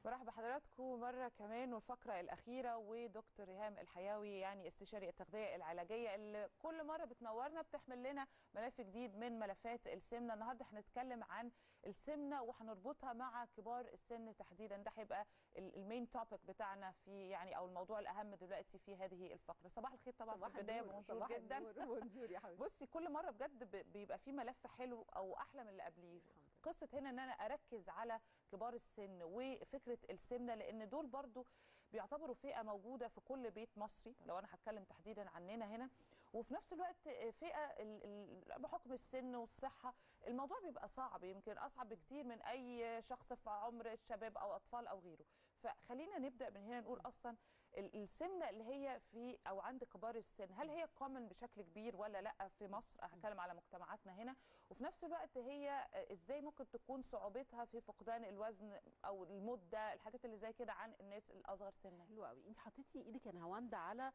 برحب بحضراتكم مرة كمان والفقرة الأخيرة ودكتور ريهام الحياوي يعني استشاري التغذية العلاجية اللي كل مرة بتنورنا بتحمل لنا ملف جديد من ملفات السمنة النهاردة هنتكلم عن السمنة وهنربطها مع كبار السن تحديدا ده هيبقى المين توبيك بتاعنا في يعني أو الموضوع الأهم دلوقتي في هذه الفقرة صباح الخير طبعا صباح في البداية النور، بونجور صباح جدا النور، بونجور يا حبيبتي بصي كل مره بجد ب- بيبقى في ملف حلو او احلى من اللي قبليه الحمد لله. قصه هنا ان انا اركز على كبار السن وفكره السمنه لان دول برضو بيعتبروا فئه موجوده في كل بيت مصري لو انا هتكلم تحديدا عننا هنا وفي نفس الوقت فئه ال- ال- بحكم السن والصحه الموضوع بيبقى صعب يمكن اصعب بكتير من اي شخص في عمر الشباب او اطفال او غيره فخلينا نبدا من هنا نقول اصلا ال- السمنه اللي هي في او عند كبار السن هل هي كومن بشكل كبير ولا لا في مصر هتكلم على مجتمعاتنا هنا وفي نفس الوقت هي ازاي ممكن تكون صعوبتها في فقدان الوزن او المده الحاجات اللي زي كده عن الناس الاصغر سنا حلو قوي انت حطيتي ايدك يا نهاوند على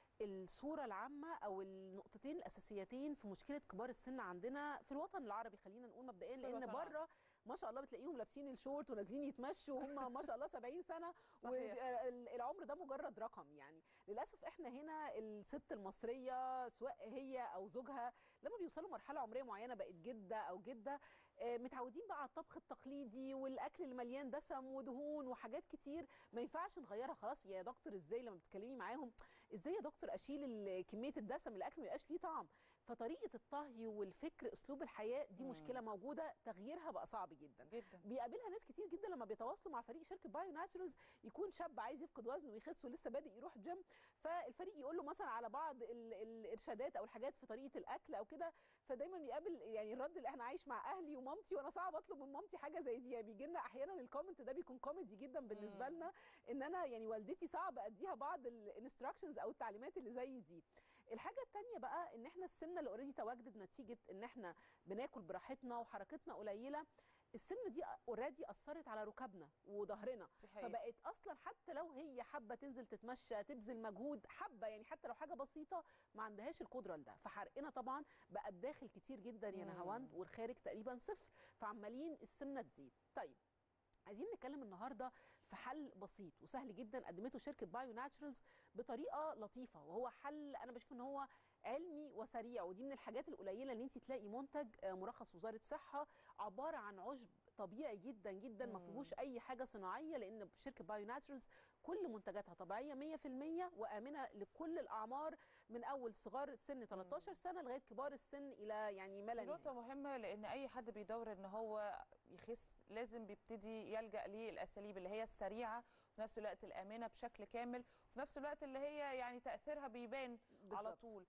الصوره العامه او النقطتين الاساسيتين في مشكله كبار السن عندنا في الوطن العربي خلينا نقول مبدئيا في لان الوطن بره ما شاء الله بتلاقيهم لابسين الشورت ونازلين يتمشوا وهم ما شاء الله 70 سنه صحيح. والعمر ده مجرد رقم يعني للاسف احنا هنا الست المصريه سواء هي او زوجها لما بيوصلوا مرحله عمريه معينه بقت جده او جده آه، متعودين بقى على الطبخ التقليدي والاكل اللي مليان دسم ودهون وحاجات كتير ما ينفعش نغيرها خلاص يا دكتور ازاي لما بتتكلمي معاهم ازاي يا دكتور اشيل ال- كميه الدسم الاكل ما يبقاش ليه طعم فطريقه الطهي والفكر اسلوب الحياه دي مشكله موجوده تغييرها بقى صعب جدا جدا بيقابلها ناس كتير جدا لما بيتواصلوا مع فريق شركه بايو ناتشرالز يكون شاب عايز يفقد وزن ويخس ولسه بادئ يروح جيم فالفريق يقول له مثلا على بعض ال- الارشادات او الحاجات في طريقه الاكل او كده فدايما بيقابل يعني الرد اللي احنا عايش مع اهلي ومامتي وانا صعب اطلب من مامتي حاجه زي دي يعني بيجي لنا احيانا الكومنت ده بيكون كوميدي جدا بالنسبه لنا ان انا يعني والدتي صعب اديها بعض الانستراكشنز او التعليمات اللي زي دي الحاجه الثانيه بقى ان احنا السمنه اللي اوريدي تواجدت نتيجه ان احنا بناكل براحتنا وحركتنا قليله السمنه دي اوريدي اثرت على ركبنا وظهرنا دي حقيقة. فبقت اصلا حتى لو هي حابه تنزل تتمشى تبذل مجهود حابه يعني حتى لو حاجه بسيطه ما عندهاش القدره لده فحرقنا طبعا بقى الداخل كتير جدا يا مم. نهاوند والخارج تقريبا صفر فعمالين السمنه تزيد طيب عايزين نتكلم النهارده في حل بسيط وسهل جدا قدمته شركه بايو ناتشرالز بطريقه لطيفه وهو حل انا بشوف ان هو علمي وسريع ودي من الحاجات القليله ان انت تلاقي منتج آه، مرخص وزاره صحه عباره عن عشب طبيعي جدا جدا ما مم. فيهوش اي حاجه صناعيه لان شركه بايو ناتشرالز كل منتجاتها طبيعيه 100% وامنه لكل الاعمار من اول صغار السن 13 سنه لغايه كبار السن الى يعني ما لا دي نقطة نهاية. مهمة لأن أي حد بيدور إن هو يخس لازم بيبتدي يلجأ للأساليب اللي هي السريعة وفي نفس الوقت الآمنة بشكل كامل وفي نفس الوقت اللي هي يعني تأثيرها بيبان على بالظبط. طول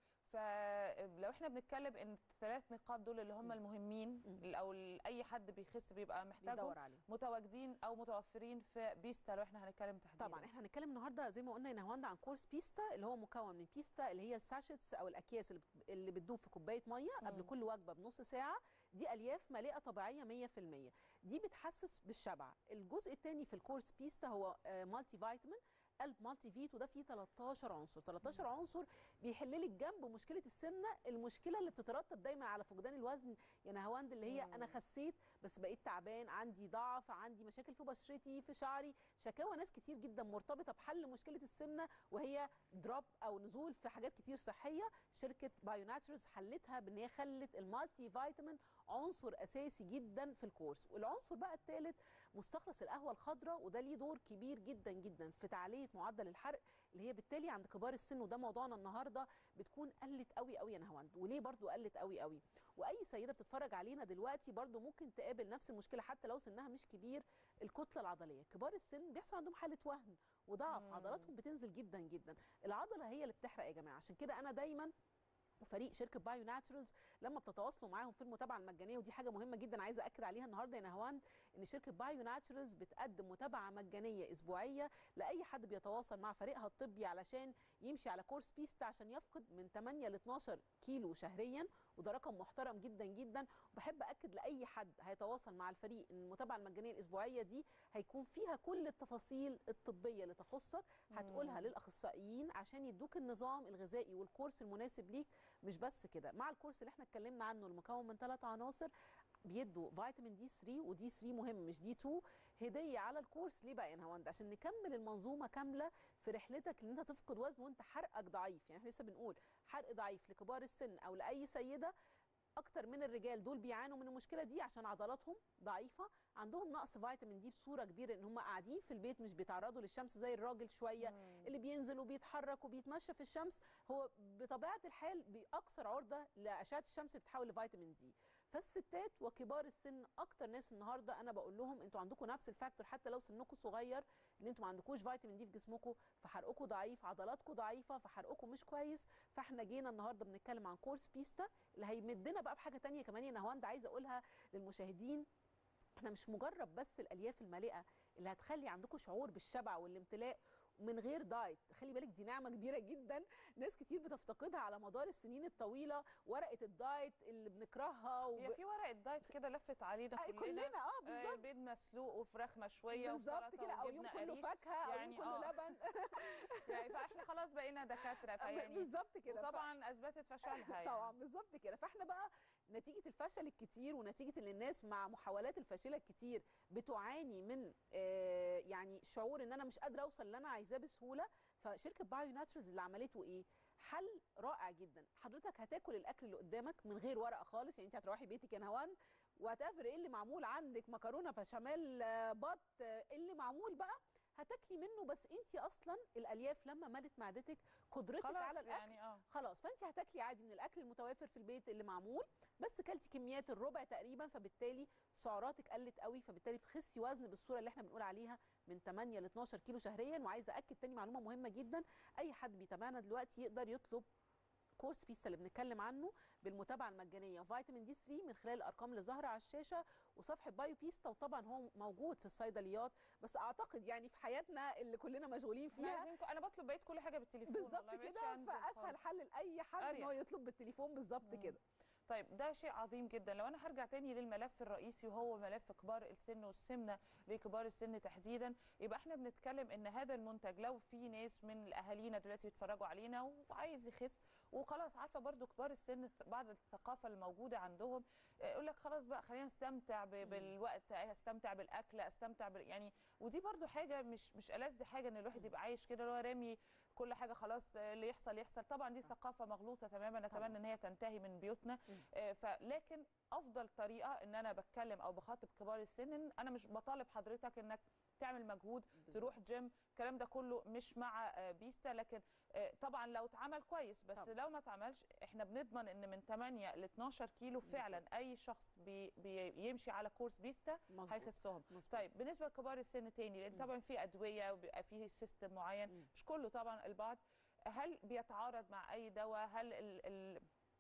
فلو احنا بنتكلم ان الثلاث نقاط دول اللي هم المهمين او اي حد بيخس بيبقى محتاجهم بيدور عليهم. متواجدين او متوفرين في بيستا لو احنا هنتكلم تحديدا طبعا احنا هنتكلم النهارده زي ما قلنا يا نهاوند عن كورس بيستا اللي هو مكون من بيستا اللي هي الساشيتس او الاكياس اللي بت- اللي بتدوب في كوبايه ميه قبل كل وجبه بنص ساعه دي الياف مالئه طبيعيه 100% دي بتحسس بالشبع الجزء الثاني في الكورس بيستا هو آه، مالتي فيتامين قلب مالتي فيت وده فيه 13 عنصر 13 عنصر بيحل لك جنب مشكله السمنه المشكله اللي بتترتب دايما على فقدان الوزن يا نهاوند اللي هي انا خسيت بس بقيت تعبان عندي ضعف عندي مشاكل في بشرتي في شعري شكاوى ناس كتير جدا مرتبطه بحل مشكله السمنه وهي دروب او نزول في حاجات كتير صحيه شركه بايو ناتشرز حلتها بان هي خلت المالتي فيتامين عنصر اساسي جدا في الكورس والعنصر بقى الثالث مستخلص القهوه الخضراء وده ليه دور كبير جدا جدا في تعليه معدل الحرق اللي هي بالتالي عند كبار السن وده موضوعنا النهارده بتكون قلت قوي قوي يا نهاوند وليه برضو قلت قوي قوي واي سيده بتتفرج علينا دلوقتي برضو ممكن تقابل نفس المشكله حتى لو سنها مش كبير الكتله العضليه كبار السن بيحصل عندهم حاله وهن وضعف عضلاتهم بتنزل جدا جدا العضله هي اللي بتحرق يا جماعه عشان كده انا دايما وفريق شركه بايو ناتشرالز لما بتتواصلوا معاهم في المتابعه المجانيه ودي حاجه مهمه جدا عايزه اكد عليها النهارده يا نهوان ان شركه بايو ناتشرالز بتقدم متابعه مجانيه اسبوعيه لاي حد بيتواصل مع فريقها الطبي علشان يمشي على كورس بيستا عشان يفقد من 8 ل 12 كيلو شهريا وده رقم محترم جدا جدا وبحب اكد لاي حد هيتواصل مع الفريق ان المتابعه المجانيه الاسبوعيه دي هيكون فيها كل التفاصيل الطبيه اللي تخصك هتقولها للاخصائيين عشان يدوك النظام الغذائي والكورس المناسب ليك مش بس كده مع الكورس اللي احنا اتكلمنا عنه المكون من ثلاث عناصر بيدوا فيتامين دي 3 ودي 3 مهم مش دي 2 هديه على الكورس ليه بقى يا نهاوند عشان نكمل المنظومه كامله في رحلتك ان انت تفقد وزن وانت حرقك ضعيف يعني احنا لسه بنقول حرق ضعيف لكبار السن او لاي سيده اكتر من الرجال دول بيعانوا من المشكله دي عشان عضلاتهم ضعيفه عندهم نقص فيتامين دي بصوره كبيره ان هم قاعدين في البيت مش بيتعرضوا للشمس زي الراجل شويه اللي بينزل وبيتحرك وبيتمشى في الشمس هو بطبيعه الحال باكثر عرضه لاشعه الشمس اللي بتحول لفيتامين دي فالستات وكبار السن اكتر ناس النهارده انا بقول لهم انتوا عندكم نفس الفاكتور حتى لو سنكم صغير ان انتوا ما عندكوش فيتامين دي في جسمكم فحرقكم ضعيف عضلاتكم ضعيفه فحرقكم مش كويس فاحنا جينا النهارده بنتكلم عن كورس بيستا اللي هيمدنا بقى بحاجه تانية كمان يا نهاوند عايزه اقولها للمشاهدين احنا مش مجرد بس الالياف المالئه اللي هتخلي عندكم شعور بالشبع والامتلاء من غير دايت خلي بالك دي نعمه كبيره جدا ناس كتير بتفتقدها على مدار السنين الطويله ورقه الدايت اللي بنكرهها وب... هي في ورقه دايت كده لفت علينا آه، كلنا كلنا اه آه، بالظبط بيض مسلوق وفراخ مشويه بالظبط وسلطه كده او يوم وجبنه كله قريش فاكهه او يوم يعني كله آه. لبن يعني فاحنا خلاص بقينا دكاتره فيعني بالظبط كده ف- طبعا اثبتت فشلها يعني طبعا بالظبط كده فاحنا بقى نتيجه الفشل الكتير ونتيجه ان الناس مع محاولات الفاشله الكتير بتعاني من آه، يعني شعور ان انا مش قادره اوصل اللي انا عايزاه بسهوله فشركه بايو ناتشرز اللي عملته ايه حل رائع جدا حضرتك هتاكل الاكل اللي قدامك من غير ورقه خالص يعني انت هتروحي بيتك يا نهوان وهتقفر ايه اللي معمول عندك مكرونه بشاميل آه، بط آه، إيه اللي معمول بقى هتاكلي منه بس انت اصلا الالياف لما ملت معدتك قدرتك خلاص على الاكل يعني اه خلاص فانت هتاكلي عادي من الاكل المتوافر في البيت اللي معمول بس كلتي كميات الربع تقريبا فبالتالي سعراتك قلت قوي فبالتالي بتخسي وزن بالصوره اللي احنا بنقول عليها من 8 ل 12 كيلو شهريا وعايزه اكد تاني معلومه مهمه جدا اي حد بيتابعنا دلوقتي يقدر يطلب كورس بيسا اللي بنتكلم عنه بالمتابعه المجانيه فيتامين دي 3 من خلال الارقام اللي ظاهره على الشاشه وصفحه بايو بيستا وطبعا هو موجود في الصيدليات بس اعتقد يعني في حياتنا اللي كلنا مشغولين احنا فيها عايزين انا بطلب بقيت كل حاجه بالتليفون بالظبط والله ما بقتش كده أنزل فاسهل خالص. حل لاي حد ان هو أريح. يطلب بالتليفون بالظبط مم. كده طيب ده شيء عظيم جدا لو انا هرجع تاني للملف الرئيسي وهو ملف كبار السن والسمنه لكبار السن تحديدا يبقى احنا بنتكلم ان هذا المنتج لو في ناس من اهالينا دلوقتي بيتفرجوا علينا وعايز يخس وخلاص عارفه برضو كبار السن بعض الثقافه الموجوده عندهم آه، يقول لك خلاص بقى خلينا نستمتع ب- بالوقت استمتع بالاكل استمتع بال يعني ودي برضو حاجه مش مش ألذ حاجه ان الواحد يبقى عايش كده اللي هو رامي كل حاجه خلاص آه، اللي يحصل يحصل طبعا دي ثقافه مغلوطه تماما نتمنى ان هي تنتهي من بيوتنا مم. آه، فلكن افضل طريقه ان انا بتكلم او بخاطب كبار السن إن انا مش بطالب حضرتك انك تعمل مجهود تروح جيم الكلام ده كله مش مع آه، بيستا لكن آه، طبعا لو اتعمل كويس بس طبعاً. لو ما اتعملش احنا بنضمن ان من 8 ل 12 كيلو فعلا اي شخص بي بيمشي على كورس بيستا مظبوط. هيخسهم مظبوط. طيب بالنسبه لكبار السن تاني لان مم. طبعا في ادويه وبيبقى فيه سيستم معين مم. مش كله طبعا البعض هل بيتعارض مع اي دواء هل ال ال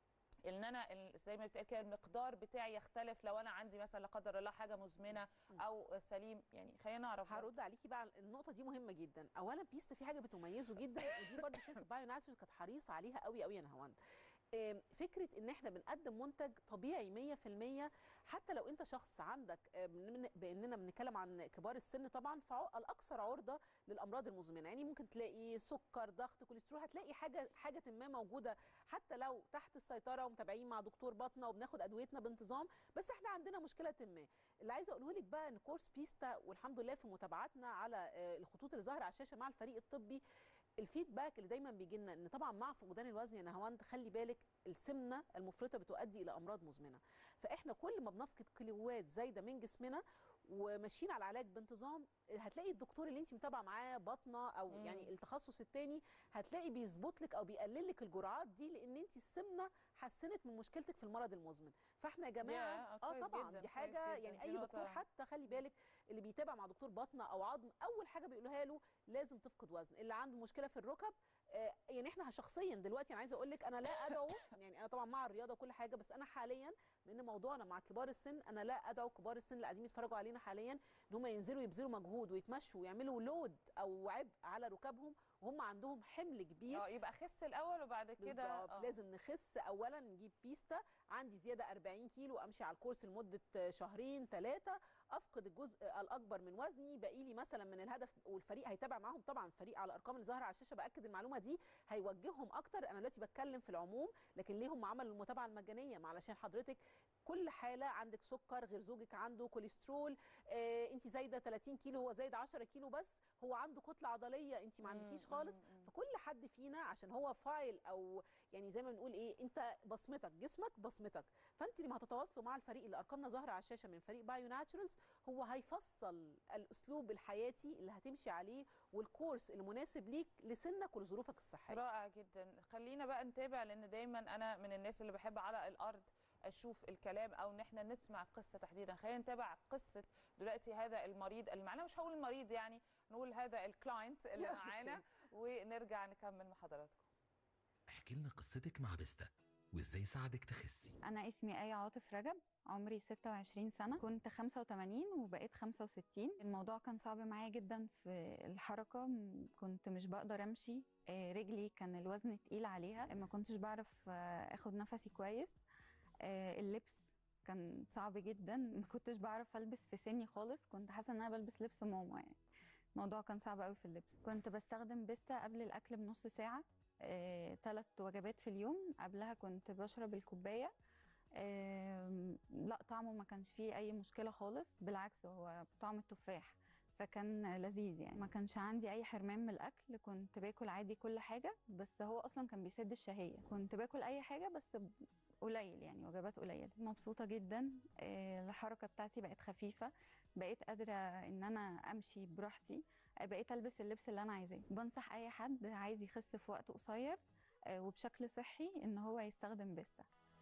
ان انا ال- زي ما بتقال كده المقدار بتاعي يختلف لو انا عندي مثلا لا قدر الله حاجه مزمنه مم. او سليم يعني خلينا نعرف برضه. هرد عليكي بقى على- النقطه دي مهمه جدا اولا بيست في حاجه بتميزه جدا ودي برضه شركه بايو ناتشرز كانت حريصه عليها قوي قوي يا نهاوند آم، فكره ان احنا بنقدم منتج طبيعي 100% حتى لو انت شخص عندك آم، من- باننا بنتكلم عن كبار السن طبعا فالاكثر عرضه للامراض المزمنه يعني ممكن تلاقي سكر ضغط كوليسترول هتلاقي حاجه حاجه ما موجوده حتى لو تحت السيطره ومتابعين مع دكتور باطنه وبناخد ادويتنا بانتظام بس احنا عندنا مشكله ما اللي عايزه اقوله لك بقى ان كورس بيستا والحمد لله في متابعتنا على آه، الخطوط اللي ظاهره على الشاشه مع الفريق الطبي الفيدباك اللي دايما بيجي لنا ان طبعا مع فقدان الوزن يا نهاوند خلي بالك السمنه المفرطه بتؤدي الى امراض مزمنه فاحنا كل ما بنفقد كيلوات زايده من جسمنا وماشيين على العلاج بانتظام هتلاقي الدكتور اللي انت متابعه معاه باطنه او مم. يعني التخصص التاني هتلاقي بيظبط لك او بيقلل لك الجرعات دي لان انت السمنه حسنت من مشكلتك في المرض المزمن فاحنا يا جماعه يا، اه كويس طبعا جداً، دي كويس حاجه جداً. يعني دي اي نقطة. دكتور حتى خلي بالك اللي بيتابع مع دكتور باطنه او عظم اول حاجه بيقولها له لازم تفقد وزن اللي عنده مشكله في الركب آه، يعني احنا شخصيا دلوقتي انا عايزه اقول لك انا لا ادعو يعني انا طبعا مع الرياضه وكل حاجه بس انا حاليا من موضوعنا مع كبار السن انا لا ادعو كبار السن اللي قاعدين يتفرجوا علينا حاليا ان هم ينزلوا يبذلوا مجهود ويتمشوا ويعملوا لود او عبء على ركابهم وهم عندهم حمل كبير اه يبقى خس الاول وبعد كده بالظبط آه. لازم نخس اولا نجيب بيستا عندي زياده 40 كيلو امشي على الكورس لمده شهرين ثلاثه افقد الجزء الاكبر من وزني باقي لي مثلا من الهدف والفريق هيتابع معاهم طبعا فريق على الارقام اللي ظاهره على الشاشه باكد المعلومه دي هيوجههم اكتر انا دلوقتي بتكلم في العموم لكن ليه هم عملوا المتابعه المجانيه ما علشان حضرتك كل حاله عندك سكر غير زوجك عنده كوليسترول آه انت زايده 30 كيلو هو زايد 10 كيلو بس هو عنده كتله عضليه انت ما عندكيش مم، خالص مم، مم. فكل حد فينا عشان هو فايل او يعني زي ما بنقول ايه انت بصمتك جسمك بصمتك فانت لما هتتواصلوا مع الفريق اللي ارقامنا ظاهره على الشاشه من فريق بايو ناتشرالز هو هيفصل الاسلوب الحياتي اللي هتمشي عليه والكورس المناسب ليك لسنك ولظروفك الصحيه رائع جدا خلينا بقى نتابع لان دايما انا من الناس اللي بحب على الارض اشوف الكلام او ان احنا نسمع القصه تحديدا خلينا نتابع قصه دلوقتي هذا المريض اللي معانا مش هقول المريض يعني نقول هذا الكلاينت اللي معانا ونرجع نكمل مع حضراتكم احكي لنا قصتك مع بيستا وازاي ساعدك تخسي أنا اسمي آية عاطف رجب عمري 26 سنة كنت 85 وبقيت 65 الموضوع كان صعب معايا جدا في الحركة م- كنت مش بقدر أمشي آه، رجلي كان الوزن تقيل عليها ما كنتش بعرف آه، أخد نفسي كويس آه، اللبس كان صعب جدا ما كنتش بعرف ألبس في سني خالص كنت حاسة إن أنا بلبس لبس ماما يعني الموضوع كان صعب قوي في اللبس كنت بستخدم بيستا قبل الأكل بنص ساعة ثلاث وجبات في اليوم قبلها كنت بشرب الكوباية آم، لا طعمه ما كانش فيه اي مشكله خالص بالعكس هو طعم التفاح فكان لذيذ يعني ما كانش عندي اي حرمان من الاكل كنت باكل عادي كل حاجه بس هو اصلا كان بيسد الشهيه كنت باكل اي حاجه بس ب- قليل يعني وجبات قليله مبسوطه جدا آه، الحركه بتاعتي بقت خفيفه بقيت قادره ان انا امشي براحتي آه، بقيت البس اللبس اللي انا عايزاه بنصح اي حد عايز يخس في وقت قصير آه، وبشكل صحي ان هو يستخدم بيستا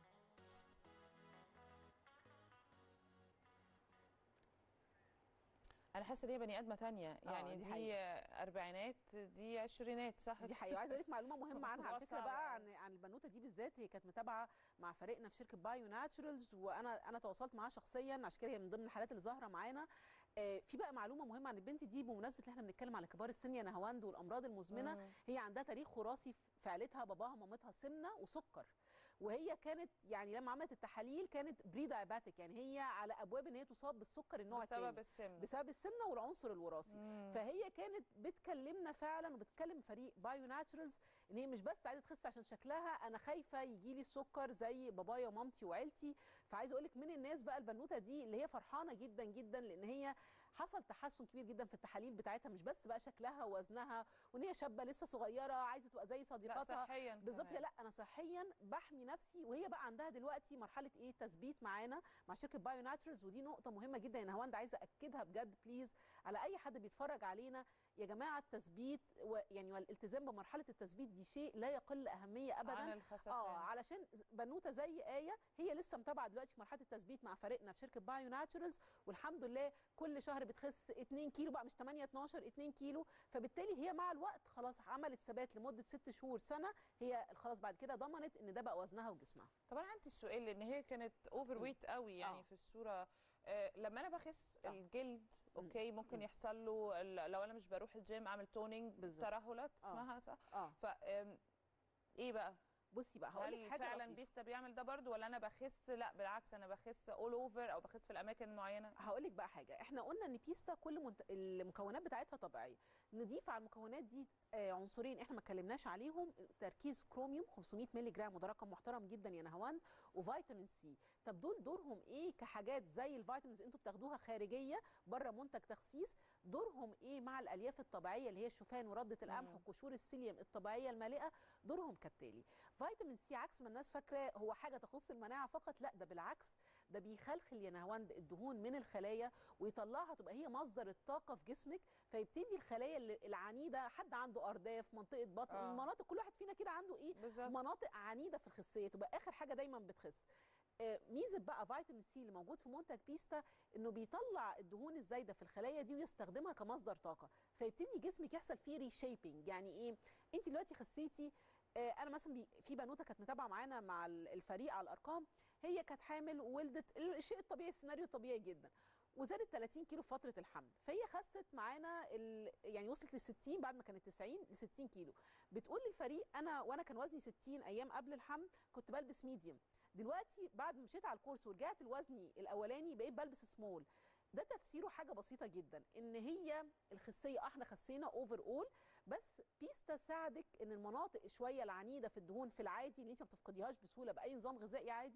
انا حاسه ان هي بني ادمه تانية آه، يعني دي دي, حقيقة. اربعينات دي عشرينات صح دي حقيقه وعايزه اقول لك معلومه مهمه عنها على الموضوع فكره صعب بقى أوي. عن عن البنوته دي بالذات هي كانت متابعه مع فريقنا في شركه بايو ناتشرالز وانا انا تواصلت معاها شخصيا عشان كده هي من ضمن الحالات اللي ظاهره معانا آه، في بقى معلومه مهمه عن البنت دي بمناسبه اللي احنا بنتكلم على كبار السن يا نهاوند والامراض المزمنه مم. هي عندها تاريخ وراثي في عيلتها باباها ومامتها سمنه وسكر وهي كانت يعني لما عملت التحاليل كانت بري داياباتيك يعني هي على ابواب ان هي تصاب بالسكر النوع بسبب الثاني السمنه بسبب السمنه والعنصر الوراثي مم. فهي كانت بتكلمنا فعلا وبتكلم فريق بايو ناتشرالز ان هي مش بس عايزه تخس عشان شكلها انا خايفه يجي لي السكر زي بابايا ومامتي وعيلتي فعايزه اقول لك من الناس بقى البنوته دي اللي هي فرحانه جدا جدا لان هي حصل تحسن كبير جدا في التحاليل بتاعتها مش بس بقى شكلها ووزنها وان هي شابه لسه صغيره عايزه تبقى زي لا صديقاتها صحيا بالظبط كمان. لا انا صحيا بحمي نفسي وهي بقى عندها دلوقتي مرحله ايه تثبيت معانا مع شركه بايو ناتشرالز ودي نقطه مهمه جدا يا نهاوند عايزه اكدها بجد بليز على اي حد بيتفرج علينا يا جماعه التثبيت و- يعني والالتزام بمرحله التثبيت دي شيء لا يقل اهميه عن ابدا الخساسين اه علشان بنوته زي ايه هي لسه متابعه دلوقتي في مرحله التثبيت مع فريقنا في شركه بايو ناتشرالز والحمد لله كل شهر بتخس 2 كيلو بقى مش 8 12 2 كيلو فبالتالي هي مع الوقت خلاص عملت ثبات لمده 6 شهور سنه هي خلاص بعد كده ضمنت ان ده بقى وزنها وجسمها طب انا عندي السؤال لان هي كانت اوفر ويت قوي يعني آه. في الصوره آه، لما انا بخس آه. الجلد اوكي ممكن مم. يحصل له ال- لو انا مش بروح الجيم اعمل تونينج بالظبط. ترهلات آه. اسمها صح اه ف آم، ايه بقى بصي بقى هقول هل لك حاجه فعلا لطيفة. بيستا بيعمل ده برضو ولا انا بخس لا بالعكس انا بخس اول اوفر او بخس في الاماكن معينه هقول لك بقى حاجه احنا قلنا ان بيستا كل منت... المكونات بتاعتها طبيعيه نضيف على المكونات دي آه، عنصرين احنا ما اتكلمناش عليهم تركيز كروميوم 500 مللي جرام وده رقم محترم جدا يا نهوان وفيتامين سي طب دول دورهم ايه كحاجات زي الفيتامينز انتوا بتاخدوها خارجيه بره منتج تخسيس دورهم ايه مع الالياف الطبيعيه اللي هي الشوفان ورده القمح مم. وقشور السيليوم الطبيعيه المالئه دورهم كالتالي فيتامين سي عكس ما الناس فاكره هو حاجه تخص المناعه فقط لا ده بالعكس ده بيخلخل يا نهاوند الدهون من الخلايا ويطلعها تبقى هي مصدر الطاقه في جسمك فيبتدي الخلايا اللي- العنيده حد عنده ارداف منطقه بطن آه. المناطق كل واحد فينا كده عنده ايه بالظبط مناطق عنيده في الخصيه تبقى اخر حاجه دايما بتخس آه، ميزه بقى فيتامين سي اللي موجود في منتج بيستا انه بيطلع الدهون الزايده في الخلايا دي ويستخدمها كمصدر طاقه فيبتدي جسمك يحصل فيه ريشيبنج يعني ايه انت دلوقتي خسيتي آه، انا مثلا بي في بنوته كانت متابعه معانا مع ال- الفريق على الارقام هي كانت حامل وولدت الشيء الطبيعي السيناريو الطبيعي جدا وزادت 30 كيلو في فتره الحمل فهي خست معانا ال... يعني وصلت ل 60 بعد ما كانت 90 ل 60 كيلو بتقول للفريق انا وانا كان وزني 60 ايام قبل الحمل كنت بلبس ميديوم دلوقتي بعد ما مشيت على الكورس ورجعت لوزني الاولاني بقيت بلبس سمول ده تفسيره حاجه بسيطه جدا ان هي الخسيه آه، احنا خسينا اوفر اول بس بيستا ساعدك ان المناطق شويه العنيده في الدهون في العادي اللي انت ما بتفقديهاش بسهوله باي نظام غذائي عادي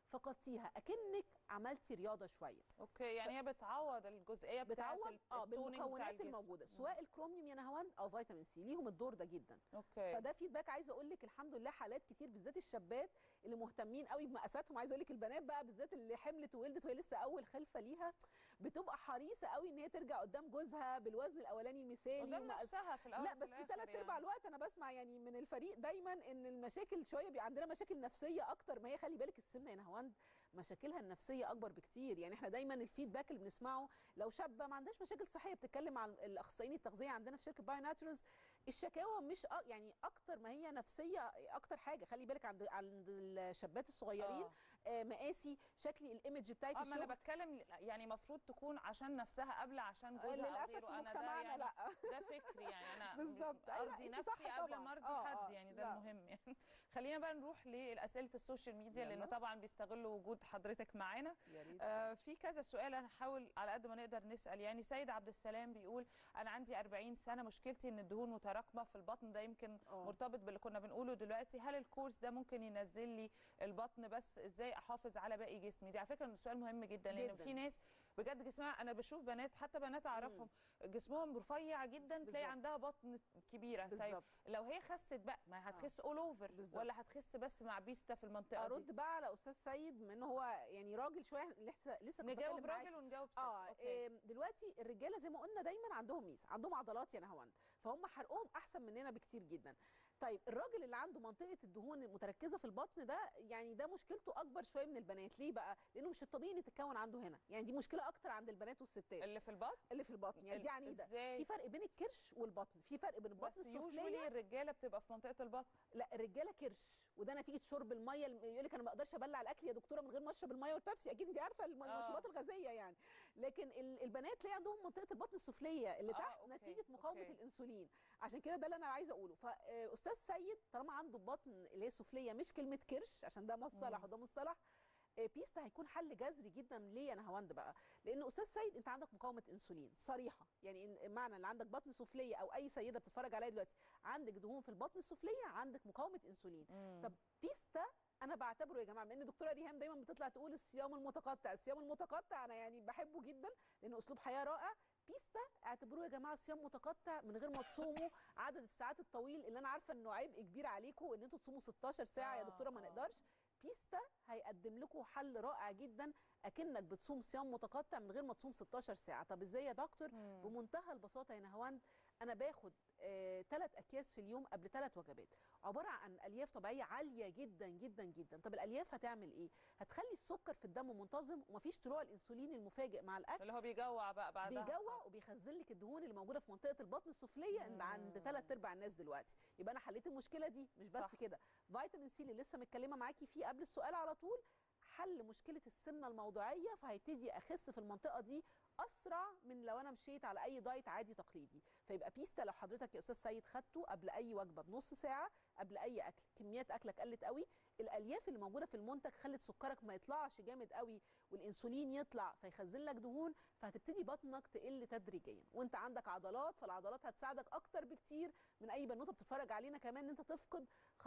فقدتيها اكنك عملتي رياضه شويه اوكي يعني هي بتعوض الجزئيه بتاعت بتعوض اه التونينج بتاع بالمكونات الجسم. الموجوده مم. سواء الكروميوم يا نهوان او فيتامين سي ليهم الدور ده جدا اوكي فده فيدباك عايزه اقول لك الحمد لله حالات كتير بالذات الشابات اللي مهتمين قوي بمقاساتهم عايزه اقول لك البنات بقى بالذات اللي حملت وولدت وهي لسه اول خلفه ليها بتبقى حريصه قوي ان هي ترجع قدام جوزها بالوزن الاولاني المثالي قدام ومقاس- نفسها في الاول لا وفي بس الآخر ثلاث ارباع يعني. الوقت انا بسمع يعني من الفريق دايما ان المشاكل شويه بيبقى عندنا مشاكل نفسيه اكتر ما هي خلي بالك السمنه يا نهواند مشاكلها النفسيه اكبر بكتير يعني احنا دايما الفيدباك اللي بنسمعه لو شابه ما عندهاش مشاكل صحيه بتتكلم عن الاخصائيين التغذيه عندنا في شركه باي ناتشرالز الشكاوى مش أ- يعني اكتر ما هي نفسيه اكتر حاجه خلي بالك عند عند الشابات الصغيرين آه. آه مقاسي شكلي الايمج بتاعي في اه ما انا الشغل بتكلم يعني المفروض تكون عشان نفسها قبل عشان آه، جوزها أو للاسف غيره. في أنا ده مجتمعنا يعني لا ده فكري يعني انا بالظبط. أيوة، ارضي أنت صح نفسي قبل طبعاً. ما ارضي آه، حد آه، يعني ده لا. المهم يعني خلينا بقى نروح لاسئله السوشيال ميديا لان يلا. طبعا بيستغلوا وجود حضرتك معانا يا ريت آه، في كذا سؤال انا هحاول على قد ما نقدر نسال يعني سيد عبد السلام بيقول انا عندي 40 سنه مشكلتي ان الدهون متراكمه في البطن ده يمكن آه. مرتبط باللي كنا بنقوله دلوقتي هل الكورس ده ممكن ينزل لي البطن بس ازاي احافظ على باقي جسمي دي على فكره سؤال مهم جدا لان جداً. في ناس بجد جسمها انا بشوف بنات حتى بنات اعرفهم جسمهم رفيع جدا تلاقي بالظبط. عندها بطن كبيره طيب بالظبط لو هي خست بقى ما هتخس اول اوفر بالظبط. ولا هتخس بس مع بيستا في المنطقه دي ارد بقى على استاذ سيد بما ان هو يعني راجل شويه لسه لسه كنت نجاوب بتكلم معاكي. راجل ونجاوب ست اه أوكي. إيه، دلوقتي الرجاله زي ما قلنا دايما عندهم ميزه عندهم عضلات يا نهاوند فهم حرقهم احسن مننا بكتير جدا طيب الراجل اللي عنده منطقه الدهون المتركزه في البطن ده يعني ده مشكلته اكبر شويه من البنات ليه بقى لانه مش الطبيعي ان تتكون عنده هنا يعني دي مشكله اكتر عند البنات والستات اللي في البطن اللي في البطن يعني ال- دي عنيده ازاي في فرق بين الكرش والبطن في فرق بين البطن بس يوجولي السفليه الرجاله بتبقى في منطقه البطن لا الرجاله كرش وده نتيجه شرب الميه يقول لك انا ما اقدرش ابلع الاكل يا دكتوره من غير ما اشرب الميه والبيبسي اكيد انت عارفه الم- آه. المشروبات الغازيه يعني لكن ال- البنات تلاقي عندهم منطقه البطن السفليه اللي آه، تحت أوكي، نتيجه مقاومه أوكي. الانسولين عشان كده ده اللي انا عايزه اقوله فاستاذ سيد طالما عنده بطن اللي هي سفليه مش كلمه كرش عشان ده مصطلح مم. وده مصطلح آه، بيستا هيكون حل جذري جدا ليه انا هوند بقى لان استاذ سيد انت عندك مقاومه انسولين صريحه يعني إن- معنى ان عندك بطن سفليه او اي سيده بتتفرج عليا دلوقتي عندك دهون في البطن السفليه عندك مقاومه انسولين مم. طب بيستا انا بعتبره يا جماعه لان الدكتوره ريهام دايما بتطلع تقول الصيام المتقطع الصيام المتقطع انا يعني بحبه جدا لانه اسلوب حياه رائع بيستا اعتبروه يا جماعه صيام متقطع من غير ما تصوموا عدد الساعات الطويل اللي انا عارفه انه عبء كبير عليكم ان انتوا تصوموا 16 ساعه يا آه، دكتوره ما آه. نقدرش بيستا هيقدم لكم حل رائع جدا اكنك بتصوم صيام متقطع من غير ما تصوم 16 ساعه طب ازاي يا دكتور مم. بمنتهى البساطه يا نهاوند انا باخد ثلاث اكياس في اليوم قبل ثلاث وجبات عباره عن الياف طبيعيه عاليه جدا جدا جدا طب الالياف هتعمل ايه هتخلي السكر في الدم منتظم ومفيش طلوع الانسولين المفاجئ مع الاكل اللي هو بيجوع بقى بعدها بيجوع وبيخزن لك الدهون اللي موجوده في منطقه البطن السفليه عند عند مم. ثلاث ارباع الناس دلوقتي يبقى انا حليت المشكله دي مش بس صح. كده فيتامين سي اللي لسه متكلمه معاكي فيه قبل السؤال على طول حل مشكله السمنه الموضعيه فهيبتدي اخس في المنطقه دي اسرع من لو انا مشيت على اي دايت عادي تقليدي فيبقى بيستا لو حضرتك يا استاذ سيد خدته قبل اي وجبه بنص ساعه قبل اي اكل كميات اكلك قلت قوي الالياف اللي موجوده في المنتج خلت سكرك ما يطلعش جامد قوي والانسولين يطلع فيخزن لك دهون فهتبتدي بطنك تقل تدريجيا وانت عندك عضلات فالعضلات هتساعدك اكتر بكتير من اي بنوته بتتفرج علينا كمان ان انت تفقد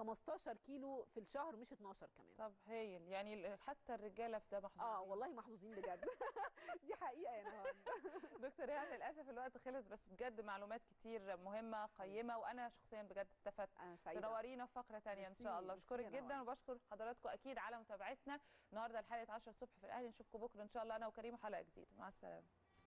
15 كيلو في الشهر مش 12 كمان طب هايل يعني ال- حتى الرجاله في ده محظوظين اه والله محظوظين بجد دي حقيقه يا نهار دكتور ايهاب للاسف الوقت خلص بس بجد معلومات كتير مهمه قيمه وانا شخصيا بجد استفدت انا سعيده تنورينا في فقره تانية ان ميرسي، شاء الله ميرسي بشكرك يا جدا نوال. وبشكر حضراتكم اكيد على متابعتنا النهارده الحلقه 10 الصبح في الاهلي نشوفكم بكره ان شاء الله انا وكريم حلقه جديده مع السلامه